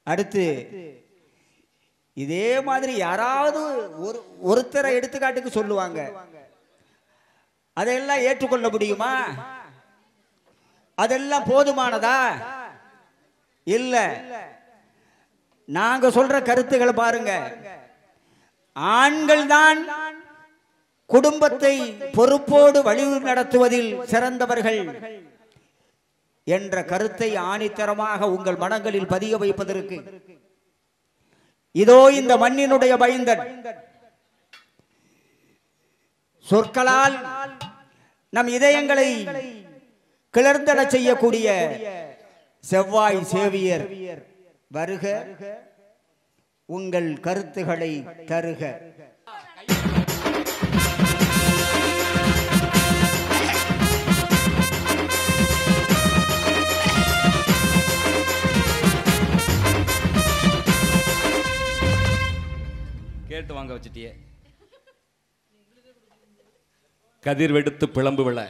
அடுத்து இதே மாதிரி யாராவது ஒரு ஒருத்தரை எடுத்துக்காட்டுக்கு சொல்லுவாங்க அதையெல்லாம் ஏற்றுக்கொள்ள முடியுமா அதெல்லாம் போதுமானதா இல்ல நாங்க சொல்ற கருத்துக்களை பாருங்க ஆண்கள் தான் குடும்பத்தை பொறுப்போடு வழி நடத்துவதில் சிறந்தவர்கள் என்ற கருத்தை ஆணித்தரமாக உங்கள் மனங்களில் பதிய வைப்பதற்கு இதோ இந்த மண்ணினுடைய மைந்தன் சொற்களால் நம் இதயங்களை கிளர்ந்தட செய்யக்கூடிய செவ்வாய் சேவியர் வருக உங்கள் கருத்துக்களை தருக கேட்டு வாங்க வச்சிட்டியே கதிர் வெடித்து பிளம்பு விழ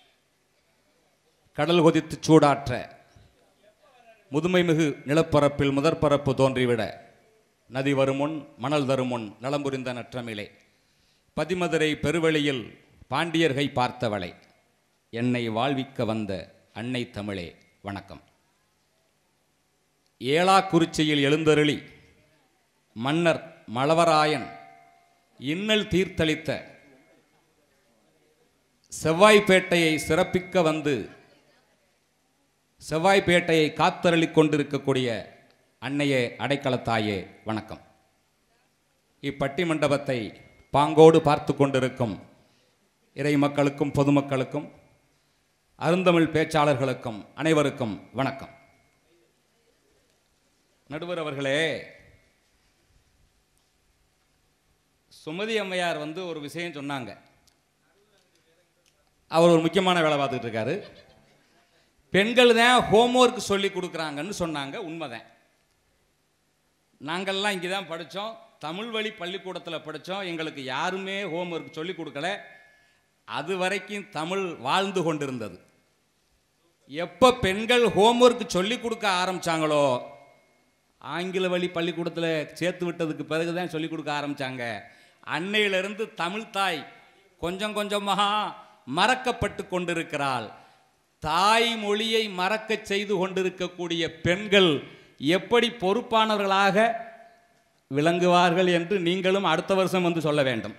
கடல் கொதித்து சூடாற்ற முதுமை மிகு நிலப்பரப்பில் முதற்பரப்பு தோன்றிவிட நதி வருமுன் மணல் தருமுன் நலம்புரிந்த நற்றமிழே பதிமதுரை பெருவெளியில் பாண்டியர்கை பார்த்தவளை என்னை வாழ்விக்க வந்த அன்னை தமிழே வணக்கம் ஏலாக்குறிச்சியில் எழுந்தருளி மன்னர் மலவராயன் இன்னல் தீர்த்தளித்த செவ்வாய்ப்பேட்டையை சிறப்பிக்க வந்து செவ்வாய்ப்பேட்டையை காத்தருளிக் கொண்டிருக்கக்கூடிய அன்னையே அடைக்கலத்தாயே வணக்கம் இப்பட்டி மண்டபத்தை பாங்கோடு பார்த்து கொண்டிருக்கும் இறை மக்களுக்கும் பொதுமக்களுக்கும் அருந்தமிழ் பேச்சாளர்களுக்கும் அனைவருக்கும் வணக்கம் நடுவர் அவர்களே சுமதி அம்மையார் வந்து ஒரு விஷயம் சொன்னாங்க அவர் ஒரு முக்கியமான வேலை பார்த்துட்டு இருக்காரு பெண்கள் தான் ஹோம்ஒர்க் சொல்லி கொடுக்குறாங்கன்னு சொன்னாங்க உண்மைதான் நாங்கள்லாம் இங்கே தான் படித்தோம் தமிழ் வழி பள்ளிக்கூடத்தில் படித்தோம் எங்களுக்கு யாருமே ஹோம்ஒர்க் சொல்லி கொடுக்கல அது வரைக்கும் தமிழ் வாழ்ந்து கொண்டிருந்தது எப்போ பெண்கள் ஹோம்ஒர்க் சொல்லி கொடுக்க ஆரம்பிச்சாங்களோ ஆங்கில வழி பள்ளிக்கூடத்தில் சேர்த்து விட்டதுக்கு பிறகு தான் சொல்லிக் கொடுக்க ஆரம்பித்தாங்க அன்னையிலிருந்து தமிழ் தாய் கொஞ்சம் கொஞ்சமாக மறக்கப்பட்டு கொண்டிருக்கிறாள் தாய் மொழியை மறக்கச் செய்து கொண்டிருக்கக்கூடிய பெண்கள் எப்படி பொறுப்பானவர்களாக விளங்குவார்கள் என்று நீங்களும் அடுத்த வருஷம் வந்து சொல்ல வேண்டும்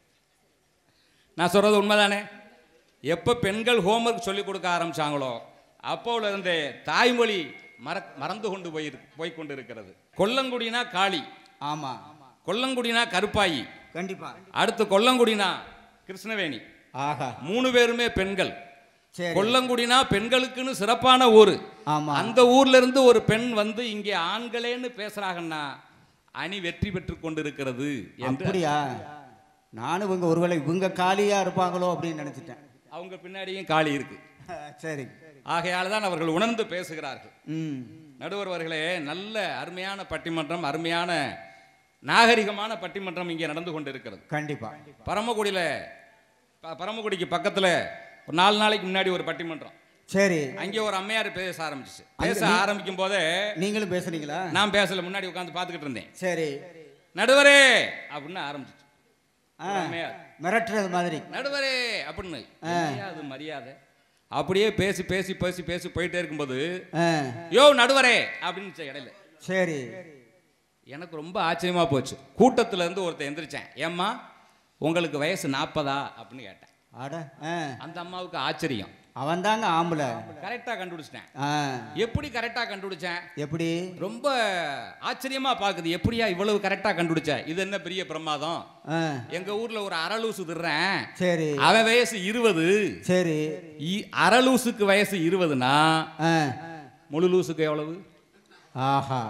நான் சொல்கிறது உண்மைதானே எப்போ பெண்கள் ஹோம்ஒர்க் சொல்லிக் கொடுக்க ஆரம்பிச்சாங்களோ அப்போல இருந்தே தாய்மொழி மற மறந்து கொண்டு போய் போய் கொண்டிருக்கிறது கொல்லங்குடினா காளி ஆமா கொல்லங்குடினா கருப்பாயி கண்டிப்பா அடுத்து கொல்லங்குடினா கிருஷ்ணவேணி ஆஹா மூணு பேருமே பெண்கள் சரி கொல்லங்குடினா பெண்களுக்குன்னு சிறப்பான ஊர் ஆமா அந்த ஊர்ல இருந்து ஒரு பெண் வந்து இங்கே ஆண்களேன்னு பேசுறாங்கன்னா அணி வெற்றி பெற்று கொண்டிருக்கிறது என்று அப்படியா நானும் இவங்க ஒருவேளை இவங்க காலியா இருப்பாங்களோ அப்படின்னு நினைச்சிட்டேன் அவங்க பின்னாடியும் காளி இருக்கு சரி ஆகையால் தான் அவர்கள் உணர்ந்து பேசுகிறார்கள் ம் நடுவர் அவர்களே நல்ல அருமையான பட்டிமன்றம் அருமையான நாகரிகமான பட்டிமன்றம் இங்கே நடந்து கொண்டிருக்கிறது கண்டிப்பா பரமக்குடியில் ப- பரமக்குடிக்கு பக்கத்தில் ஒரு நாலு நாளைக்கு முன்னாடி ஒரு பட்டிமன்றம் சரி அங்கே ஒரு அம்மையார் பேச ஆரம்பிச்சிச்சு பேச ஆரம்பிக்கும் போதே நீங்களும் பேசுறீங்களா நான் பேசல முன்னாடி உட்காந்து பார்த்துக்கிட்டு இருந்தேன் சரி நடுவரே அப்படின்னு ஆரம்பிச்சிச்சு ஆ, ஒரு அம்மையார் மிரட்டுறது மாதிரி நடுவரே அப்படின்னு என்னய்யா அது மரியாதை அப்படியே பேசி பேசி பேசி பேசி போயிட்டே இருக்கும்போது ஆ, யோ நடுவரே அப்படின்னு இடையில சரி எனக்கு ரொம்ப ஆச்சரியமா போச்சு கூட்டத்துல இருந்து ஒருத்தன் எந்திரிச்சேன் ஏம்மா உங்களுக்கு வயசு நாற்பதா அப்படின்னு கேட்டேன் அட ஆ, அந்த அம்மாவுக்கு ஆச்சரியம் அவன் தாங்க ஆம்பளை கரெக்டா கண்டுபிடிச்சிட்டேன் ஆ, எப்படி கரெக்டா கண்டுபிடிச்சேன் எப்படி ரொம்ப ஆச்சரியமா பாக்குது எப்படியா இவ்வளவு கரெக்டா கண்டுபிடிச்ச இது என்ன பெரிய பிரமாதம் ஆ, எங்க ஊர்ல ஒரு அரலூசு திடுறேன் சரி அவன் வயசு இருபது சரி இ- அரலூசுக்கு வயசு இருபதுனா ஆ, முழு லூசுக்கு எவ்வளவு ஆஹா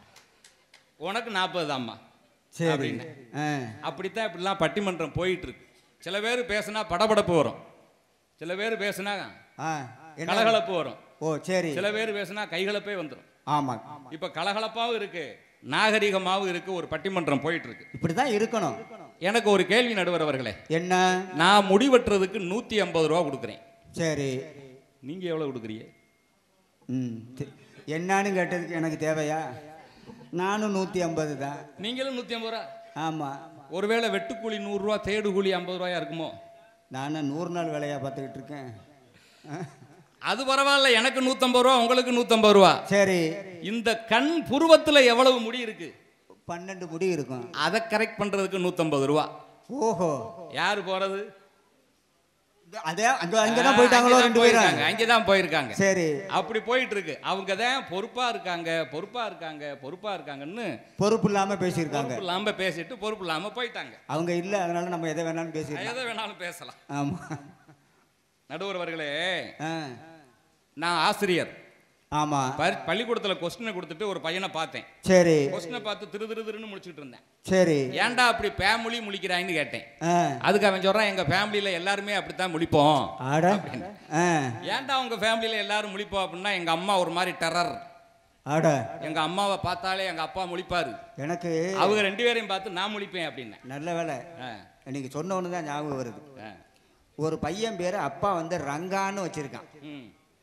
உனக்கு நாற்பது தாம்மா சரி அப்படின்னு. ஆ, அப்படித்தான் இப்படிலாம் பட்டிமன்றம் போயிட்டு இருக்கு சில பேர் பேசுனா படபடப்பு வரும் சில பேர் பேசுனா ஆ, என்ன? கலகலப்பு வரும் ஓ சரி சில பேர் பேசுனா கைகலப்பே வந்துடும் ஆமா இப்ப கலகலப்பாவும் இருக்கு நாகரிகமாவும் இருக்கு ஒரு பட்டிமன்றம் போயிட்டு இருக்கு இப்படிதான் இருக்கணும் எனக்கு ஒரு கேள்வி நடுவர் அவர்களே என்ன நான் முடிவெட்டுறதுக்கு நூத்தி ஐம்பது ரூபா கொடுக்குறேன் சரி நீங்க எவ்வளவு கொடுக்குறீங்க ம் தி- என்னன்னு கேட்டதுக்கு எனக்கு தேவையா நானும் நூற்றி ஐம்பது தான் நீங்களும் நூற்றி ஐம்பது ரூபா ஆமாம் ஒருவேளை வெட்டுக்கூலி நூறுரூவா தேடு கூலி ஐம்பது ரூபாயா இருக்குமோ நானும் நூறு நாள் வேலையாக பார்த்துக்கிட்டு இருக்கேன் ஆ. அது பரவாயில்ல எனக்கு நூற்றம்பது ரூபா உங்களுக்கு நூற்றம்பது ரூபா சரி இந்த கண் புருவத்தில் எவ்வளவு முடி இருக்கு பன்னெண்டு முடி இருக்கும் அதை கரெக்ட் பண்ணுறதுக்கு நூற்றம்பது ரூபா ஓஹோ யார் போகிறது அதே அங்கே அங்கே தான் போயிட்டாங்களோ ரெண்டு பேரும் அங்கே தான் போயிருக்காங்க சரி அப்படி போயிட்டு இருக்கு அவங்க தான் பொறுப்பா இருக்காங்க பொறுப்பா இருக்காங்க பொறுப்பா இருக்காங்கன்னு பொறுப்பு இல்லாமல் பேசியிருக்காங்க பொறுப்பு இல்லாம பேசிட்டு பொறுப்பு இல்லாம போயிட்டாங்க அவங்க இல்லை அதனால நம்ம எதை வேணாலும் பேசியிருக்கோம் எதை வேணாலும் பேசலாம் ஆமாம் நடுவர்களே ஆ நான் ஆசிரியர் ஆமாம் பரி- பள்ளிக்கூடத்துல கொஸ்டினை கொடுத்துட்டு ஒரு பையனை பார்த்தேன் சரி கொஸ்டினை பார்த்து திரு திரு திருன்னு முடிச்சுட்டு இருந்தேன் சரி ஏன்டா அப்படி பேமொழி முழிக்கிறாய்ன்னு கேட்டேன் ஆ அதுக்கு அவன் சொல்றான் எங்க ஃபேமிலியில எல்லாருமே அப்படித்தான் முழிப்போம் ஆட ஆ ஏன்டா உங்க ஃபேமிலியில எல்லாரும் முழிப்போம் அப்படின்னா எங்க அம்மா ஒரு மாதிரி டெரர் ஆட எங்க அம்மாவை பார்த்தாலே எங்க அப்பா முழிப்பாரு எனக்கு அவங்க ரெண்டு பேரையும் பார்த்து நான் முழிப்பேன் அப்படின்னேன் நல்ல வேலை ஆ, இன்னைக்கு சொன்ன ஒன்று தான் ஞாபகம் வருது ஆ, ஒரு பையன் பேர் அப்பா வந்து ரங்கான்னு வச்சிருக்கான் ம்.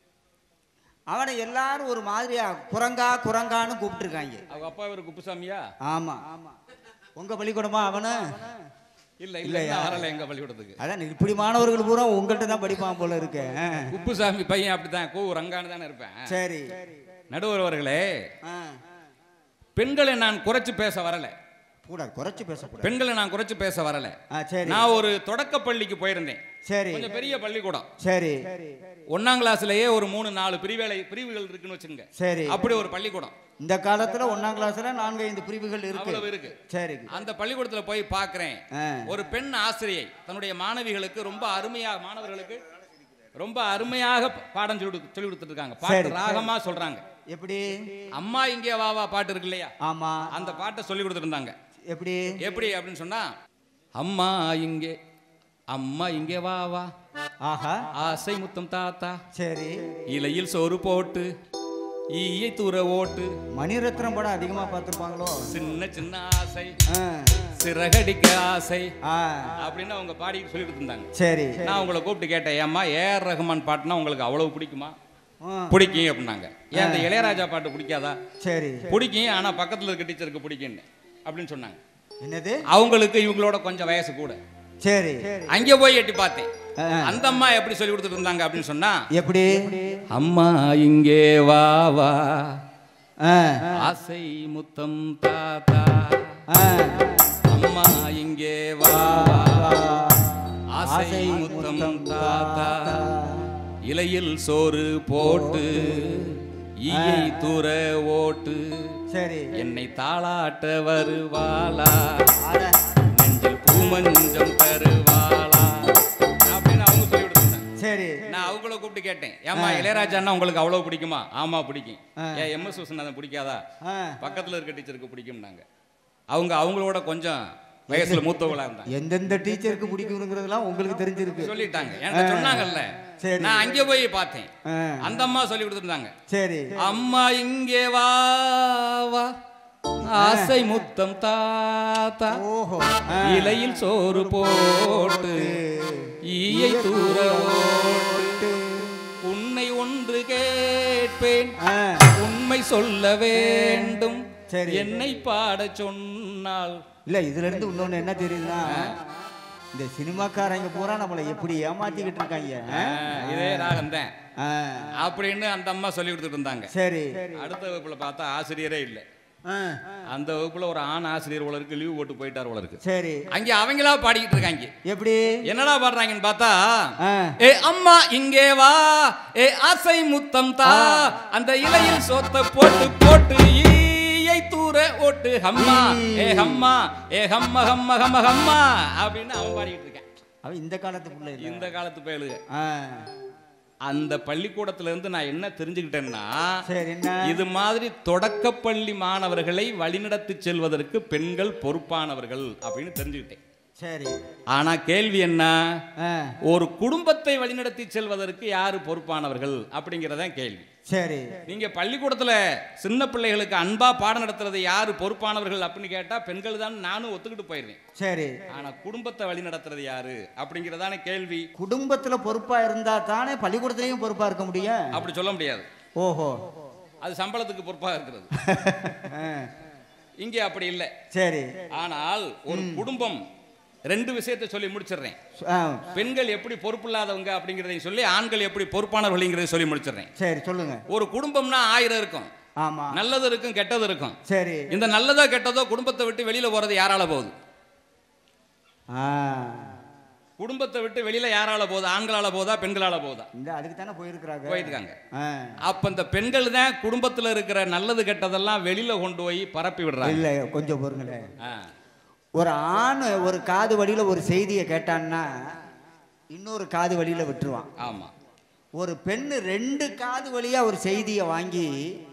அவனை எல்லாரும் ஒரு மாதிரியா குரங்கா குரங்கான்னு கூப்பிட்டுருக்காங்க அவங்க அப்பா இவர் குப்புசாமியா ஆமா உங்க பள்ளிக்கூடமா அவனு இல்ல இல்ல இல்லையா? இன்னும் வரல எங்க பள்ளிக்கூடத்துக்கு அதான் இப்படி மாணவர்கள் பூரா உங்கள்கிட்ட தான் படிப்பான் போல இருக்கு ஆ. குப்புசாமி பையன் அப்படித்தான் கூ ரங்கான்னு தானே இருப்பேன் சரி நடுவர் அவர்களே ஆ. பெண்களை நான் குறைச்சு பேச வரல கூடாது குறைச்சு பேசக்கூடாது பெண்களை நான் குறைச்சு பேச வரல ஆ சரி நான் ஒரு தொடக்க பள்ளிக்கு போயிருந்தேன் சரி கொஞ்சம் பெரிய பள்ளிக்கூடம் சரி ஒன்னாம் கிளாஸ்லயே ஒரு மூணு நாலு பிரிவேலை பிரிவுகள் இருக்குன்னு வச்சுங்க சரி அப்படி ஒரு பள்ளிக்கூடம் இந்த காலத்துல ஒன்னாம் கிளாஸ்ல நான்கு ஐந்து பிரிவுகள் அவ்வளவு இருக்கு இருக்கு சரி அந்த பள்ளிக்கூடத்துல போய் பார்க்கிறேன் ஆ. ஒரு பெண் ஆசிரியை தன்னுடைய மாணவிகளுக்கு ரொம்ப அருமையா மாணவர்களுக்கு ரொம்ப அருமையாக பாடம் சொல்லி கொடு- சொல்லி கொடுத்துட்டு இருக்காங்க சரி, பாட்டு ராகமா சொல்றாங்க எப்படி அம்மா இங்கே வா வா பாட்டு இருக்கு இல்லையா ஆமா அந்த பாட்டை சொல்லி கொடுத்துட்டு இருந்தாங்க எப்படி எப்படி அப்படின்னு சொன்னா அம்மா இங்கே அம்மா இங்கே வா வா ஆஹா ஆசை முத்தம் தாத்தா சரி இலையில் சோறு போட்டு ஈயை தூர ஓட்டு மணிரத்னம் படம் அதிகமா பார்த்துருப்பாங்களோ சின்ன சின்ன ஆசை ஆ. சிறகடிக்க ஆசை ஆ அப்படின்னு அவங்க பாடிட்டு சொல்லி கொடுத்துருந்தாங்க சரி நான் உங்களை கூப்பிட்டு கேட்டேன் ஏம்மா ஏஆர் ரஹ்மான் பாட்டுனா உங்களுக்கு அவ்வளவு பிடிக்குமா ஆ. பிடிக்கும் அப்படின்னாங்க ஏன் அந்த இளையராஜா பாட்டு பிடிக்காதா சரி பிடிக்கும் ஆனா பக்கத்துல இருக்க டீச்சருக்கு பிடிக்கும்னு அப்படின்னு சொன்னாங்க என்னது அவங்களுக்கு இவங்களோட கொஞ்சம் வயசு கூட சரி அங்கே போய் எட்டி பார்த்தேன் ஆ. அந்த அம்மா எப்படி சொல்லி கொடுத்துட்டு இருந்தாங்க அப்படின்னு சொன்னா எப்படி அம்மா இங்கே வா வா ஆ. ஆசை முத்தம் தாத்தா ஆ. அம்மா இங்கே வா வா ஆசை முத்தம் தாத்தா இலையில் சோறு போட்டு ஈயை தூர ஓட்டு சரி என்னை தாளாட்ட வருவாளா ஆட. நெஞ்சில் பூமஞ்சம் தருவாளா அப்படின்னு அவங்க சொல்லி கொடுத்துருந்தாங்க சரி நான் அவங்கள கூப்பிட்டு கேட்டேன் ஏமா இளையராஜான்னா உங்களுக்கு அவ்வளவு பிடிக்குமா ஆமா பிடிக்கும் ஆ. ஏன் எம்எஸ் விஸ்வநாதன் பிடிக்காதா ஆ. பக்கத்துல இருக்க டீச்சருக்கு பிடிக்கும்னாங்க அவங்க அவங்களோட கொஞ்சம் வயசுல மூத்தவங்களா இருந்தாங்க எந்தெந்த டீச்சருக்கு பிடிக்குங்கிறதுலாம் உங்களுக்கு தெரிஞ்சிருக்கு சொல்லிட்டாங்க என்கிட்ட சொன்னாங்கல்ல சரி. நான் அங்கே போய் பார்த்தேன் ஆ. அந்த அம்மா சொல்லி கொடுத்துருந்தாங்க சரி அம்மா இங்கே வா வா ஆசை முத்தம் தாத்தா ஓஹோ ஆ. இலையில் சோறு போட்டு ஈயை தூர ஓட்டு உன்னை ஒன்று கேட்பேன் ஆ. உண்மை சொல்ல வேண்டும் சரி. என்னை பாடச் சொன்னால் இல்ல இதுல இருந்து இன்னொன்னு என்ன தெரியுதுன்னா இந்த சினிமாக்காரங்க பூரா நம்மளை எப்படி ஏமாத்திக்கிட்டு இருக்காங்க ஆ, இதே ராகம் தான் ஆ. அப்படின்னு அந்த அம்மா சொல்லி கொடுத்துட்டு இருந்தாங்க சரி அடுத்த வகுப்புல பார்த்தா ஆசிரியரே இல்லை ஆ. அந்த வகுப்புல ஒரு ஆண் ஆசிரியர் உலருக்கு லீவ் போட்டு போயிட்டார் உலருக்கு சரி அங்க அவங்களா பாடிக்கிட்டு இருக்காங்க எப்படி என்னடா பாடுறாங்கன்னு பார்த்தா ஆ. ஏ அம்மா இங்கே வா ஏ ஆசை முத்தம் தா அந்த இலையில் சோத்த போட்டு போட்டு ஈயை தூர ஓட்டு ஹம்மா ஏ ஹம்மா ஏ ஹம்ம ஹம்ம ஹம்ம ஹம்மா அப்படின்னு அவன் பாடிக்கிட்டு இருக்கான் அவன் இந்த காலத்துக்குள்ள இல்ல இந்த காலத்து பயலுக ஆ. அந்த பள்ளிக்கூடத்துல இருந்து நான் என்ன தெரிஞ்சுக்கிட்டேன்னா சரி என்ன இது மாதிரி தொடக்கப்பள்ளி மாணவர்களை வழிநடத்தி செல்வதற்கு பெண்கள் பொறுப்பானவர்கள் அப்படின்னு தெரிஞ்சுக்கிட்டேன் சரி ஆனா கேள்வி என்ன ஆ. ஒரு குடும்பத்தை வழிநடத்தி செல்வதற்கு யாரு பொறுப்பானவர்கள் அப்படிங்கறதான் கேள்வி சரி நீங்க பள்ளிக்கூடத்துல சின்ன பிள்ளைகளுக்கு அன்பா பாடம் நடத்துறது யாரு பொறுப்பானவர்கள் அப்படின்னு கேட்டா பெண்கள் தான் நானும் ஒத்துக்கிட்டு போயிருவேன் சரி ஆனா குடும்பத்தை வழி நடத்துறது யாரு அப்படிங்கறதான கேள்வி குடும்பத்துல பொறுப்பா இருந்தா தானே பள்ளிக்கூடத்துலயும் பொறுப்பா இருக்க முடியும் அப்படி சொல்ல முடியாது ஓஹோ அது சம்பளத்துக்கு பொறுப்பா இருக்கிறது ஆ. இங்கே அப்படி இல்லை சரி ஆனால் ஒரு குடும்பம் ரெண்டு விஷயத்தை சொல்லி முடிச்சிடுறேன் ஆ, பெண்கள் எப்படி பொறுப்பில்லாதவங்க அப்படிங்கிறதையும் சொல்லி ஆண்கள் எப்படி பொறுப்பானவர்கள்ங்கிறதையும் சொல்லி முடிச்சிடுறேன் சரி சொல்லுங்க ஒரு குடும்பம்னா ஆயிரம் இருக்கும் ஆமா நல்லது இருக்கும் கெட்டது இருக்கும் சரி இந்த நல்லதோ கெட்டதோ குடும்பத்தை விட்டு வெளியில போறது யாரால போகுது ஆ குடும்பத்தை விட்டு வெளியில யாரால போகுது ஆண்களால போகுதா பெண்களால போகுதா இந்த அதுக்கு தானே போயிருக்கிறாங்க போயிருக்காங்க ஆ. அப்ப இந்த பெண்கள் தான் குடும்பத்துல இருக்கிற நல்லது கெட்டதெல்லாம் வெளியில கொண்டு போய் பரப்பி விடுறாங்க இல்ல கொஞ்சம் பொறுங்களேன் ஆ. ஒரு ஆண் ஒரு காது வழியில ஒரு செய்தியை கேட்டான்னா இன்னொரு காது வழியில விட்டுருவான் ஆமா ஒரு பெண்ணு ரெண்டு காது வழியா ஒரு செய்தியை வாங்கி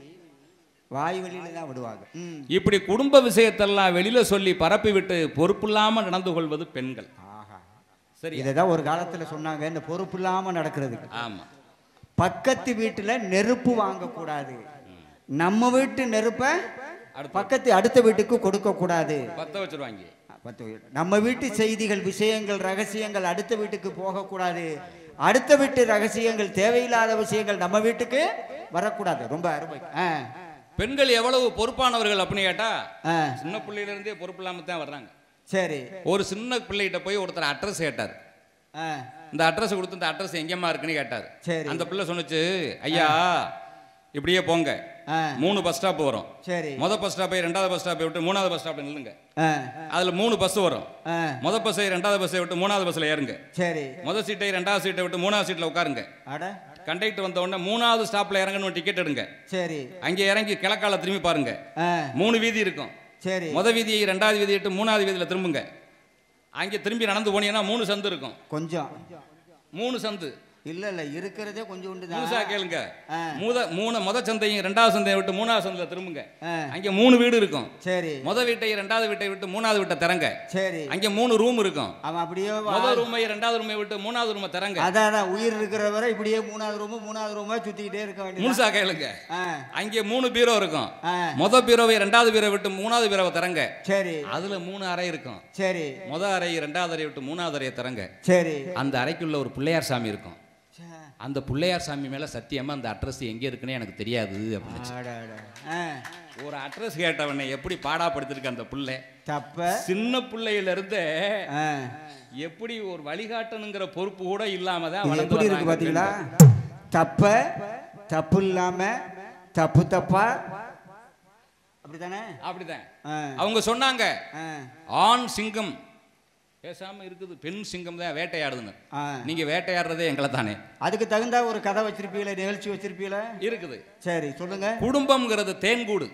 வாய் வழியில தான் விடுவாங்க ம். இப்படி குடும்ப விஷயத்தெல்லாம் வெளியில சொல்லி பரப்பி விட்டு பொறுப்பில்லாம நடந்து கொள்வது பெண்கள் ஆஹா சரி இதை தான் ஒரு காலத்துல சொன்னாங்க இந்த பொறுப்பு இல்லாம நடக்கிறதுக்கு ஆமா பக்கத்து வீட்டுல நெருப்பு வாங்கக்கூடாது நம்ம வீட்டு நெருப்பை அடுத்து பக்கத்து அடுத்த வீட்டுக்கு கொடுக்க கூடாது பத்த வச்சிருவாங்க பத்து வீடு. நம்ம வீட்டு செய்திகள் விஷயங்கள் ரகசியங்கள் அடுத்த வீட்டுக்கு போகக்கூடாது அடுத்த வீட்டு ரகசியங்கள் தேவையில்லாத விஷயங்கள் நம்ம வீட்டுக்கு வரக்கூடாது ரொம்ப அருமை ஆ, பெண்கள் எவ்வளவு பொறுப்பானவர்கள் அப்படின்னு கேட்டா ஆ, சின்ன பிள்ளையில இருந்தே பொறுப்பு இல்லாம தான் வர்றாங்க சரி ஒரு சின்ன பிள்ளைகிட்ட போய் ஒருத்தர் அட்ரஸ் கேட்டார் ஆ, இந்த அட்ரஸ் கொடுத்து இந்த அட்ரஸ் எங்கேம்மா இருக்குன்னு கேட்டார் சரி. அந்த பிள்ளை சொன்னுச்சு ஐயா இப்படியே போங்க ஆ, மூணு பஸ் ஸ்டாப் வரும் சரி முத பஸ் ஸ்டாப்பை ரெண்டாவது பஸ் ஸ்டாப்பை விட்டு மூணாவது பஸ் ஸ்டாப்ல நில்லுங்க ஆ, அதுல மூணு பஸ் வரும் ஆ, முத பஸ்ஸை ரெண்டாவது பஸ்ஸை விட்டு மூணாவது பஸ்ல ஏறுங்க சரி முத சீட்டை ரெண்டாவது சீட்டை விட்டு மூணாவது சீட்ல உட்காருங்க அட கண்டக்டர் வந்த உடனே மூணாவது ஸ்டாப்ல இறங்கணும் டிக்கெட் எடுங்க சரி அங்கே இறங்கி கிழக்கால திரும்பி பாருங்க ஆ, மூணு வீதி இருக்கும் சரி முத வீதியை ரெண்டாவது வீதி விட்டு மூணாவது வீதியில திரும்புங்க அங்கே திரும்பி நடந்து போனீங்கன்னா மூணு சந்து இருக்கும் கொஞ்சம் மூணு சந்து இல்ல இல்ல இருக்கிறதே கொஞ்சம் உண்டு முழுசா தான் கேளுங்க ஆ. மூத மூணு முத சந்தையும் ரெண்டாவது சந்தையை விட்டு மூணாவது சந்தையில திரும்புங்க ஆ, அங்கே மூணு வீடு இருக்கும் சரி முத வீட்டை ரெண்டாவது வீட்டை விட்டு மூணாவது வீட்டை திறங்க சரி அங்கே மூணு ரூம் இருக்கும் அவன் அப்படியே வா- முத ரூமை ரெண்டாவது ரூமை விட்டு மூணாவது ரூமை திறங்க அதான் அதான், உயிர் இருக்கிற வரை இப்படியே மூணாவது ரூமு மூணாவது ரூமா சுத்திக்கிட்டே இருக்க வேண்டியது முழுசா கேளுங்க ஆ அங்கே மூணு பீரோ இருக்கும் ஆ முத பீரோவை ரெண்டாவது பீரோ விட்டு மூணாவது பீரோவை திறங்க சரி அதுல மூணு அறை இருக்கும் சரி முத அறை ரெண்டாவது அறையை விட்டு மூணாவது அறையை திறங்க சரி அந்த அறைக்குள்ள ஒரு பிள்ளையார் சாமி இருக்கும் ச்சே. அந்த பிள்ளையார் சாமி மேல சத்தியமா அந்த அட்ரஸ் எங்க இருக்குன்னு எனக்கு தெரியாது அப்படின்னு அட, அட. ஆ, ஒரு அட்ரஸ் கேட்டவனை எப்படி பாடாப்படுத்திருக்கு அந்த பிள்ளை தப்ப சின்ன பிள்ளையில இருந்தே ஆ. எப்படி ஒரு வழிகாட்டணுங்கிற பொறுப்பு கூட இல்லாம தான் இது வளர்ந்து எப்படி இருக்கு வர்றாங்க பாத்தீங்களா பெண்கள். தப்ப தப்பு இல்லாம தப்பு தப்பா அப்படிதானே அப்படிதான் ஆ, அவங்க சொன்னாங்க ஆ, ஆண் சிங்கம் பேசாம இருக்குது பெண் சிங்கம் தான் வேட்டையாடுதுன்னு ஆ. நீங்க வேட்டையாடுறதே எங்களை தானே அதுக்கு தகுந்த ஒரு கதை வச்சிருப்பீங்களா நிகழ்ச்சி வச்சிருப்பீங்களா இருக்குது சரி சொல்லுங்க குடும்பம்ங்கிறது தேன்கூடு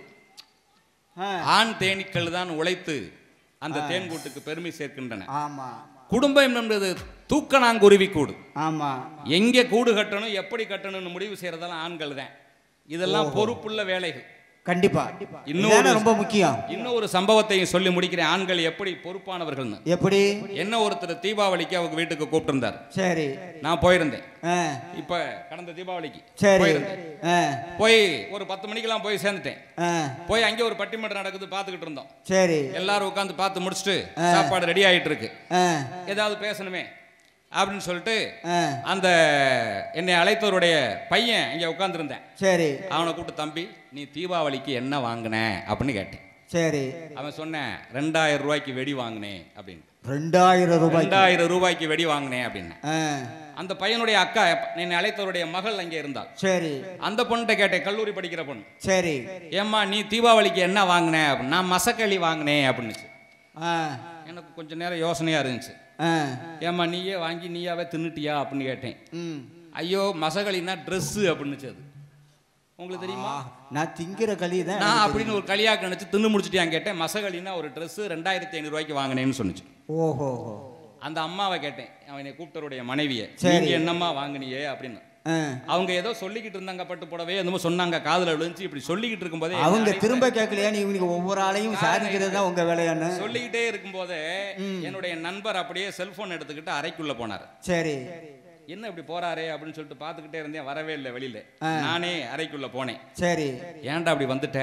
ஆ, ஆண் தேனீக்கள் தான் உழைத்து அந்த தேன்கூட்டுக்கு பெருமை சேர்க்கின்றன ஆமா குடும்பம் என்பது தூக்கணாங்குருவி கூடு ஆமா எங்கே கூடு கட்டணும் எப்படி கட்டணும்னு முடிவு செய்யறதெல்லாம் ஆண்கள் தான் இதெல்லாம் பொறுப்புள்ள வேலைகள் கண்டிப்பா இன்னும் இதுதானே ஒரு- ரொம்ப முக்கியம் இன்னும் ஒரு சம்பவத்தையும் சொல்லி முடிக்கிறேன் ஆண்கள் எப்படி பொறுப்பானவர்கள்னு எப்படி என்ன ஒருத்தர் தீபாவளிக்கு அவங்க வீட்டுக்கு கூப்பிட்டிருந்தார் சரி நான் போயிருந்தேன் ஆ, இப்ப கடந்த தீபாவளிக்கு சரி போயிருந்தேன் ஆ, போய் ஒரு பத்து மணிக்கெல்லாம் போய் சேர்ந்துட்டேன் ஆ, போய் அங்கே ஒரு பட்டிமன்றம் நடக்குது பார்த்துக்கிட்டு இருந்தோம் சரி எல்லாரும் உட்காந்து பார்த்து முடிச்சுட்டு சாப்பாடு ரெடி ஆயிட்டு இருக்கு ஆ, ஏதாவது பேசணுமே அப்படின்னு சொல்லிட்டு ஆ, அந்த என்னை அழைத்தவருடைய பையன் இங்கே உட்காந்துருந்தேன் சரி அவனை கூப்பிட்டு தம்பி நீ தீபாவளிக்கு என்ன வாங்கின அப்படின்னு கேட்டேன் சரி அவன் சொன்னேன் ரெண்டாயிரம் ரூபாய்க்கு வெடி வாங்கினேன் அப்படின்னு ரெண்டாயிரம் ரூபாய் ரெண்டாயிரம் ரூபாய்க்கு வெடி வாங்கினேன் அப்படின்னு ஆ, அந்த பையனுடைய அக்கா என்னை அழைத்தவருடைய மகள் அங்கே இருந்தாள் சரி அந்த பொண்ணுகிட்ட கேட்டேன் கல்லூரி படிக்கிற பொண்ணு சரி ஏம்மா நீ தீபாவளிக்கு என்ன வாங்கின அப்படின்னு நான் மசக்களி வாங்கினேன் அப்படின்னுச்சு ஆ, எனக்கு கொஞ்ச நேரம் யோசனையாக இருந்துச்சு ஆ, ஏம்மா நீயே வாங்கி நீயாவே தின்னுட்டியா அப்படின்னு கேட்டேன் ம். ஐயோ மசகளின்னா ட்ரெஸ்ஸு அப்படின்னுச்சு அது உங்களுக்கு தெரியுமா ஆ, நான் திங்கிற களி தான் நான் அப்படின்னு ஒரு களியாக நினச்சி தின்னு முடிச்சிட்டியான்னு கேட்டேன் மசகளின்னா ஒரு ட்ரெஸ்ஸு ரெண்டாயிரத்தி ஐநூறுரூவாய்க்கு வாங்கினேன்னு சொன்னுச்சு ஓஹோ அந்த அம்மாவை கேட்டேன் அவனை கூப்பிட்டவருடைய மனைவியை சரி. நீங்க என்னம்மா வாங்குனியே அப்படின்னு ஆ, அவங்க ஏதோ சொல்லிக்கிட்டு இருந்தாங்க பட்டு புடவை என்னமோ சொன்னாங்க காதுல விழுந்துச்சு இப்படி சொல்லிக்கிட்டு இருக்கும்போதே அவங்க என்னை திரும்ப கேட்கலையா நீ இவனுக்கு ஒவ்வொரு ஆளையும் சாதிக்கிறது தான் உங்க வேலையான்னு சொல்லிக்கிட்டே இருக்கும்போதே என்னுடைய நண்பர் அப்படியே செல்போன் எடுத்துக்கிட்டு அறைக்குள்ள போனார் சரி என்ன இப்படி போறாரே அப்படின்னு சொல்லிட்டு பார்த்துக்கிட்டே இருந்தேன் வரவே இல்லை வெளியில நானே அறைக்குள்ள போனேன் சரி ஏன்டா அப்படி வந்துட்ட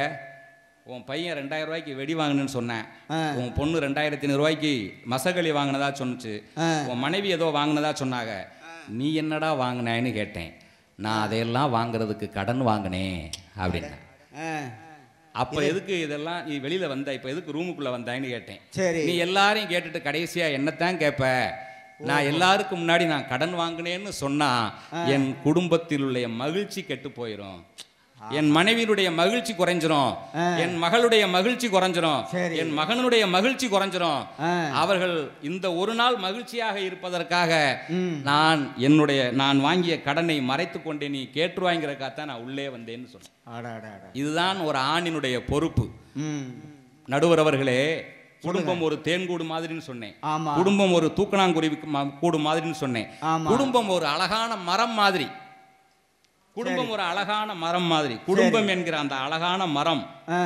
உன் பையன் ரெண்டாயிரம் ரூபாய்க்கு வெடி வாங்கினேன்னு சொன்னேன் ஆ. உன் பொண்ணு ரெண்டாயிரத்தி ஐநூறு ரூபாய்க்கு மசகளி வாங்கினதா சொன்னுச்சு ஆ. உன் மனைவி ஏதோ வாங்கினதா சொன்னாங்க நீ என்னடா வாங்கினேன்னு கேட்டேன் நான் அதையெல்லாம் வாங்குறதுக்கு கடன் வாங்கினேன் அப்படின்னேன் ஆ, அப்ப எதுக்கு இதெல்லாம் நீ வெளியில வந்த இப்ப எதுக்கு ரூமுக்குள்ள வந்தான்னு கேட்டேன் சரி நீ எல்லாரையும் கேட்டுட்டு கடைசியா என்னத்தான் கேட்ப நான் எல்லாருக்கும் முன்னாடி நான் கடன் வாங்கினேன்னு சொன்னா என் குடும்பத்தில் உள்ள மகிழ்ச்சி கெட்டு போயிடும் என் மனைவியினுடைய மகிழ்ச்சி குறைஞ்சிரும் என் மகளுடைய மகிழ்ச்சி குறைஞ்சிரும் சரி. என் மகனுடைய மகிழ்ச்சி குறைஞ்சிரும் ஆ. அவர்கள் இந்த ஒரு நாள் மகிழ்ச்சியாக இருப்பதற்காக ம். நான் என்னுடைய நான் வாங்கிய கடனை மறைத்து கொண்டே நீ கேட்டுருவாங்கிறக்காக நான் உள்ளே வந்தேன்னு சொன்னேன் ஆடா ஆடா ஆடா இதுதான் ஒரு ஆணினுடைய பொறுப்பு ம் நடுவர் அவர்களே குடும்பம் ஒரு தேன்கூடு மாதிரின்னு சொன்னேன் ஆமா குடும்பம் ஒரு தூக்கணாங்குருவி ம- கூடு மாதிரின்னு சொன்னேன் ஆமா. குடும்பம் ஒரு அழகான மரம் மாதிரி குடும்பம் ஒரு அழகான மரம் மாதிரி குடும்பம் என்கிற அந்த அழகான மரம் ஆ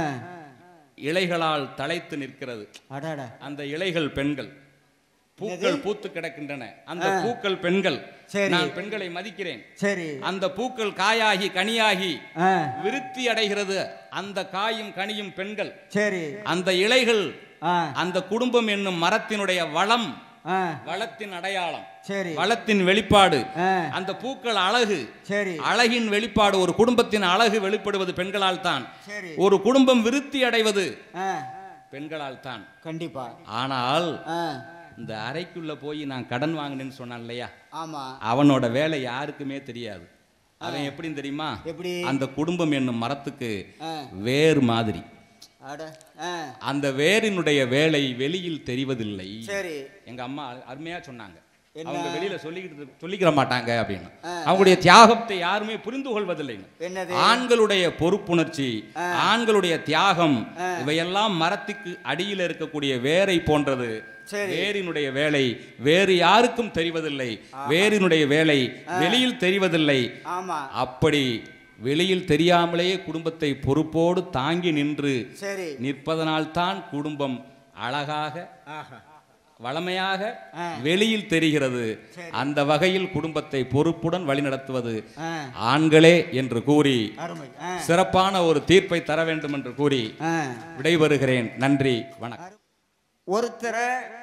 இலைகளால் தழைத்து நிற்கிறது அடாடா அந்த இலைகள் பெண்கள் பூக்கள் பூத்து கிடக்கின்றன அந்த பூக்கள் பெண்கள் சரி. நான் பெண்களை மதிக்கிறேன் சரி அந்த பூக்கள் காயாகி கனியாகி ஆ விருத்தி அடைகிறது அந்த காயும் கனியும் பெண்கள் சரி அந்த இலைகள் ஆ அந்த குடும்பம் என்னும் மரத்தினுடைய வளம் ஆ வளத்தின் அடையாளம் சரி வளத்தின் வெளிப்பாடு ஆ அந்த பூக்கள் அழகு சரி அழகின் வெளிப்பாடு ஒரு குடும்பத்தின் அழகு வெளிப்படுவது பெண்களால் தான் சரி ஒரு குடும்பம் விருத்தி அடைவது ஆ பெண்களால் தான் கண்டிப்பா ஆனால் ஆ இந்த அறைக்குள்ள போய் நான் கடன் வாங்கினேன்னு சொன்னான் இல்லையா ஆமா அவனோட வேலை யாருக்குமே தெரியாது அவன் எப்படின்னு தெரியுமா எப்படி அந்த குடும்பம் என்னும் மரத்துக்கு ஆ வேறு மாதிரி அட ஆ அந்த வேரினுடைய வேலை வெளியில் தெரிவதில்லை சரி எங்க அம்மா அரு- அருமையா சொன்னாங்க என்ன? அவங்க வெளியில சொல்லிக்கிட்டு சொல்லிக்கிற மாட்டாங்க அப்படின்னு அவங்களுடைய தியாகத்தை யாருமே புரிந்து கொள்வதில்லைன்னு என்னது ஆண்களுடைய பொறுப்புணர்ச்சி ஆண்களுடைய தியாகம் இவையெல்லாம் மரத்துக்கு அடியில் இருக்கக்கூடிய வேரை போன்றது சரி. வேரினுடைய வேலை வேறு யாருக்கும் தெரிவதில்லை வேரினுடைய வேலை வெளியில் தெரிவதில்லை ஆமா அப்படி வெளியில் தெரியாமலேயே குடும்பத்தை பொறுப்போடு தாங்கி நின்று சரி நிற்பதனால்தான் குடும்பம் அழகாக ஆஹா வளமையாக ஆ. வெளியில் தெரிகிறது சரி. அந்த வகையில் குடும்பத்தை பொறுப்புடன் வழிநடத்துவது ஆ ஆண்களே என்று கூறி அருமை ஆ சிறப்பான ஒரு தீர்ப்பை தர வேண்டும் என்று கூறி ஆ விடைபெறுகிறேன் நன்றி வணக்கம் ஒருத்தரை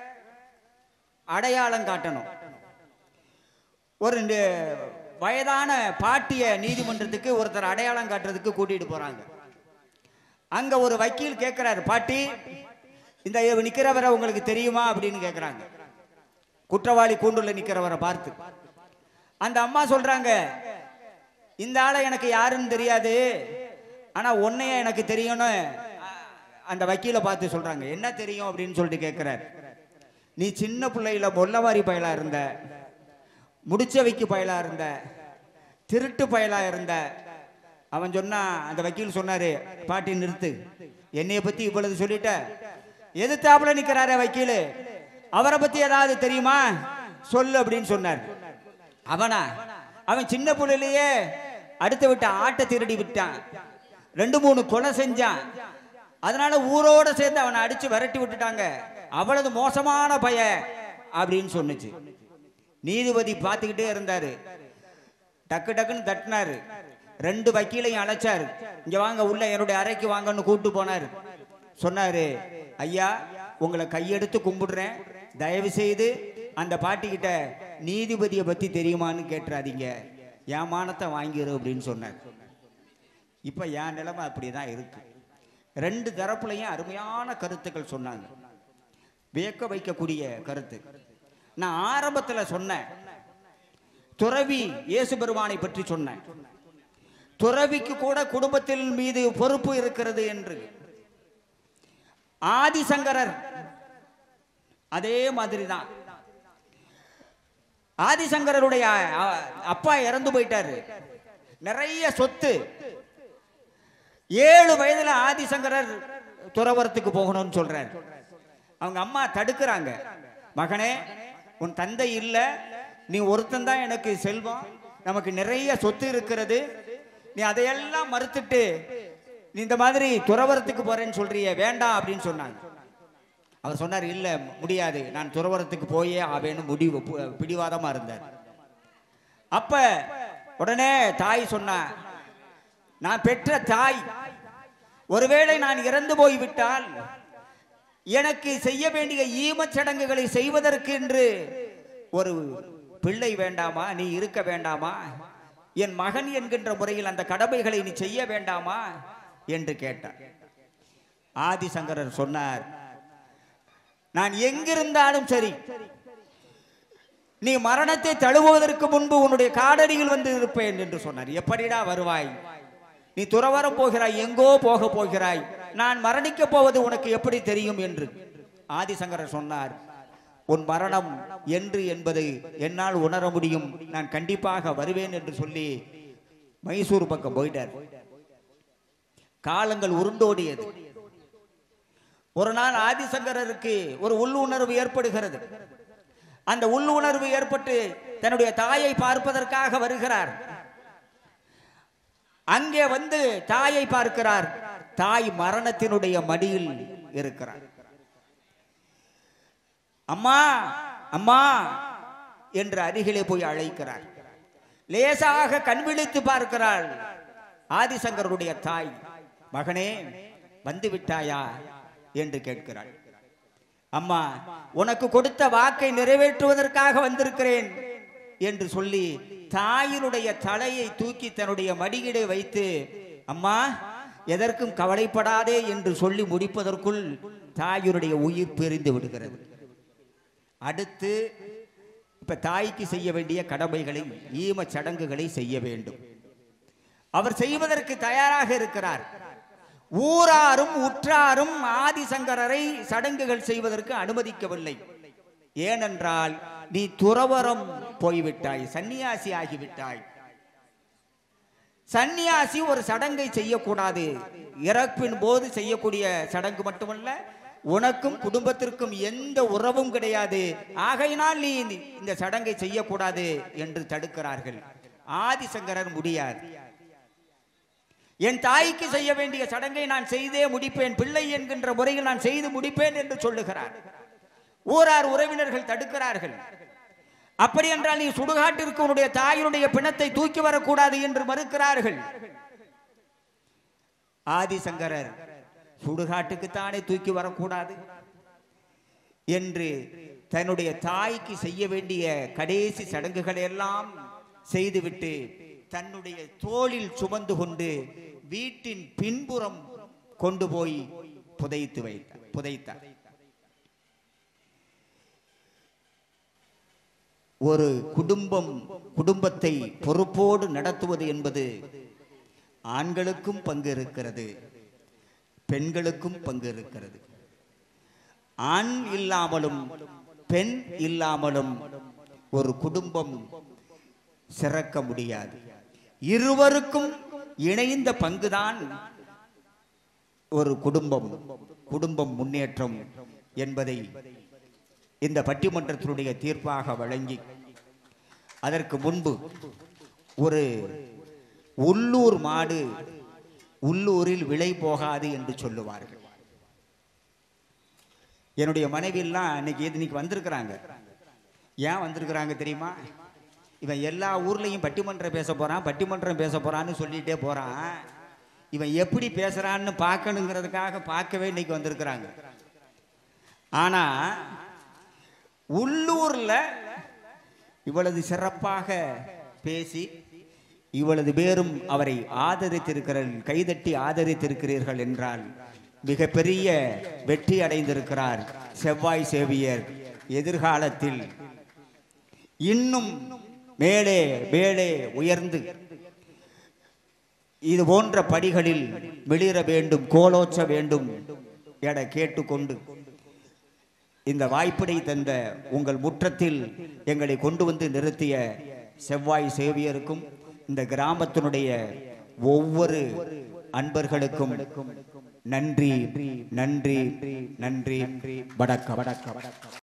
அடையாளம் காட்டணும் ஒரு நி- வயதான பாட்டிய நீதிமன்றத்துக்கு ஒருத்தர் அடையாளம் காட்டுறதுக்கு கூட்டிட்டு போறாங்க அங்க ஒரு வக்கீல் கேட்கிறாரு பாட்டி இந்த நிக்கிறவரை உங்களுக்கு தெரியுமா அப்படின்னு கேட்குறாங்க குற்றவாளி கூண்டுல நிக்கிறவரை பார்த்து அந்த அம்மா சொல்றாங்க இந்த ஆளை எனக்கு யாருன்னு தெரியாது ஆனா உன்னைய எனக்கு தெரியும்னு அ- அந்த வக்கீலை பார்த்து சொல்றாங்க என்ன தெரியும் அப்படின்னு சொல்லிட்டு கேட்கிறார் நீ சின்ன பிள்ளையில மொல்லவாரி பயலா இருந்த முடிச்ச வைக்கு பயலா இருந்த திருட்டு பயலா இருந்த அவன் சொன்னா அந்த வக்கீல் சொன்னாரு பாட்டி நிறுத்து என்னைய பத்தி இவ்வளவு சொல்லிட்ட எதிர்த்தாப்புல நிக்கிறாரு வக்கீல் அவரை பத்தி ஏதாவது தெரியுமா சொல்லு அப்படின்னு சொன்னார் அவனா அவன் சின்ன பிள்ளையிலேயே அடுத்து விட்ட ஆட்டை திருடி விட்டான் ரெண்டு மூணு கொலை செஞ்சான் அதனால ஊரோட சேர்ந்து அவனை அடிச்சு விரட்டி விட்டுட்டாங்க அவ்வளவு மோசமான பய அப்படின்னு சொன்னுச்சு நீதிபதி பார்த்துக்கிட்டே இருந்தாரு டக்கு டக்குன்னு தட்டினாரு ரெண்டு வக்கீலையும் அழைச்சாரு இங்க வாங்க உள்ள என்னுடைய அறைக்கு வாங்கன்னு கூப்பிட்டு போனாரு சொன்னாரு ஐயா உங்களை கையெடுத்து கும்பிடுறேன் தயவு செய்து அந்த பாட்டிக்கிட்ட நீதிபதியை பத்தி தெரியுமான்னு கேட்டுறாதீங்க என் மானத்தை வாங்கிரு அப்படின்னு சொன்னார் இப்ப என் நிலைமை அப்படிதான் இருக்கு ரெண்டு தரப்புலையும் அருமையான கருத்துக்கள் சொன்னாங்க வியக்க வைக்கக்கூடிய கருத்து நான் ஆரம்பத்துல சொன்னேன் துறவி இயேசு பெருமானை பற்றி சொன்னேன் துறவிக்கு கூட குடும்பத்தின் மீது பொறுப்பு இருக்கிறது என்று ஆதிசங்கரர் அதே மாதிரி தான் ஆதிசங்கரருடைய அ- அப்பா இறந்து போயிட்டாரு நிறைய சொத்து ஏழு வயதுல ஆதிசங்கரர் துறவரத்துக்கு போகணும்னு சொல்றாரு அவங்க அம்மா தடுக்கிறாங்க மகனே உன் தந்தை இல்ல நீ ஒருத்தன் தான் எனக்கு செல்வம் நமக்கு நிறைய சொத்து இருக்கிறது நீ அதையெல்லாம் மறுத்துட்டு நீ இந்த மாதிரி துறவரத்துக்கு போறேன்னு சொல்றியே வேண்டாம் அப்படின்னு சொன்னாங்க அவர் சொன்னார் இல்ல முடியாது நான் துறவரத்துக்கு போயே ஆவேன்னு முடிவு பு- பிடிவாதமா இருந்தார் அப்ப உடனே தாய் சொன்னா நான் பெற்ற தாய் ஒருவேளை நான் இறந்து போய் விட்டால் எனக்கு செய்ய வேண்டிய ஈமச் சடங்குகளை செய்வதற்கு என்று ஒரு பிள்ளை வேண்டாமா நீ இருக்க வேண்டாமா என் மகன் என்கின்ற முறையில் அந்த கடமைகளை நீ செய்ய வேண்டாமா என்று கேட்டார் ஆதிசங்கரர் சொன்னார் நான் எங்கிருந்தாலும் சரி நீ மரணத்தை தழுவுவதற்கு முன்பு உன்னுடைய காடடியில் வந்து இருப்பேன் என்று சொன்னார் எப்படிடா வருவாய் நீ துறவரம் போகிறாய் எங்கோ போக போகிறாய் நான் மரணிக்க போவது உனக்கு எப்படி தெரியும் என்று ஆதிசங்கரர் சொன்னார் உன் மரணம் என்று என்பது என்னால் உணர முடியும் நான் கண்டிப்பாக வருவேன் என்று சொல்லி மைசூர் பக்கம் போயிட்டார் காலங்கள் உருண்டோடியது ஒரு நாள் ஆதிசங்கரருக்கு ஒரு உள்ளுணர்வு ஏற்படுகிறது அந்த உள்ளுணர்வு ஏற்பட்டு தன்னுடைய தாயை பார்ப்பதற்காக வருகிறார் அங்கே வந்து தாயை பார்க்கிறார் தாய் மரணத்தினுடைய மடியில் இருக்கிறார் அம்மா அம்மா என்று அருகிலே போய் அழைக்கிறார் லேசாக கண் விழித்து பார்க்கிறாள் ஆதிசங்கருடைய தாய் மகனே வந்து விட்டாயா என்று கேட்கிறாள் அம்மா உனக்கு கொடுத்த வாக்கை நிறைவேற்றுவதற்காக வந்திருக்கிறேன் என்று சொல்லி தாயினுடைய தலையை தூக்கி தன்னுடைய மடியிலே வைத்து அம்மா எதற்கும் கவலைப்படாதே என்று சொல்லி முடிப்பதற்குள் தாயினுடைய உயிர் பிரிந்து விடுகிறது அடுத்து இப்ப தாய்க்கு செய்ய வேண்டிய கடமைகளை ஈம சடங்குகளை செய்ய வேண்டும் அவர் செய்வதற்கு தயாராக இருக்கிறார் ஊராரும் உற்றாரும் ஆதிசங்கரரை சடங்குகள் செய்வதற்கு அனுமதிக்கவில்லை ஏனென்றால் நீ துறவரம் போய்விட்டாய் சன்னியாசி ஆகிவிட்டாய் சன்னியாசி ஒரு சடங்கை செய்யக்கூடாது இறப்பின் போது செய்யக்கூடிய சடங்கு மட்டுமல்ல உனக்கும் குடும்பத்திற்கும் எந்த உறவும் கிடையாது ஆகையினால் நீ இந்த சடங்கை செய்யக்கூடாது என்று தடுக்கிறார்கள் ஆதிசங்கரர் முடியாது என் தாய்க்கு செய்ய வேண்டிய சடங்கை நான் செய்தே முடிப்பேன் பிள்ளை என்கின்ற முறையில் நான் செய்து முடிப்பேன் என்று சொல்லுகிறார் ஊரார் உறவினர்கள் தடுக்கிறார்கள் அப்படி என்றால் நீ சுடுகாட்டிற்கு உன்னுடைய தாயினுடைய பிணத்தை தூக்கி வரக்கூடாது என்று மறுக்கிறார்கள் ஆதிசங்கரர் சுடுகாட்டுக்கு தானே தூக்கி வரக்கூடாது என்று தன்னுடைய தாய்க்கு செய்ய வேண்டிய கடைசி சடங்குகளை எல்லாம் செய்துவிட்டு தன்னுடைய தோளில் சுமந்து கொண்டு வீட்டின் பின்புறம் கொண்டு போய் புதைத்து வைத்தார் புதைத்தார் ஒரு குடும்பம் குடும்பத்தை பொறுப்போடு நடத்துவது என்பது ஆண்களுக்கும் பங்கு இருக்கிறது பெண்களுக்கும் பங்கு இருக்கிறது ஆண் இல்லாமலும் பெண் இல்லாமலும் ஒரு குடும்பம் சிறக்க முடியாது இருவருக்கும் இணைந்த பங்குதான் ஒரு குடும்பம் குடும்பம் முன்னேற்றம் என்பதை இந்த பட்டிமன்றத்தினுடைய தீர்ப்பாக வழங்கி அதற்கு முன்பு ஒரு உள்ளூர் மாடு உள்ளூரில் விலை போகாது என்று சொல்லுவார்கள் என்னுடைய மனைவியெல்லாம் இன்னைக்கு இன்னைக்கு வந்திருக்கிறாங்க ஏன் வந்திருக்கிறாங்க தெரியுமா இவன் எல்லா ஊர்லயும் பட்டிமன்றம் பேச போறான் பட்டிமன்றம் பேச போறான்னு சொல்லிட்டே போறான் இவன் எப்படி பேசுறான்னு பார்க்கணுங்கிறதுக்காக பார்க்கவே இன்னைக்கு வந்திருக்கிறாங்க ஆனா உள்ளூர்ல இவ்வளவு சிறப்பாக பேசி இவ்வளவு பேரும் அவரை ஆதரித்திருக்கிறார்கள் கைதட்டி ஆதரித்திருக்கிறீர்கள் என்றால் மிகப்பெரிய வெற்றி அடைந்திருக்கிறார் செவ்வாய் சேவியர் எதிர்காலத்தில் இன்னும் மேலே மேலே உயர்ந்து இது போன்ற படிகளில் வெளியிட வேண்டும் கோலோச்ச வேண்டும் என கேட்டுக்கொண்டு இந்த வாய்ப்பினை தந்த உங்கள் முற்றத்தில் எங்களை கொண்டு வந்து நிறுத்திய செவ்வாய் சேவியருக்கும் இந்த கிராமத்தினுடைய ஒவ்வொரு அன்பர்களுக்கும் நன்றி நன்றி நன்றி வணக்கம் வணக்கம்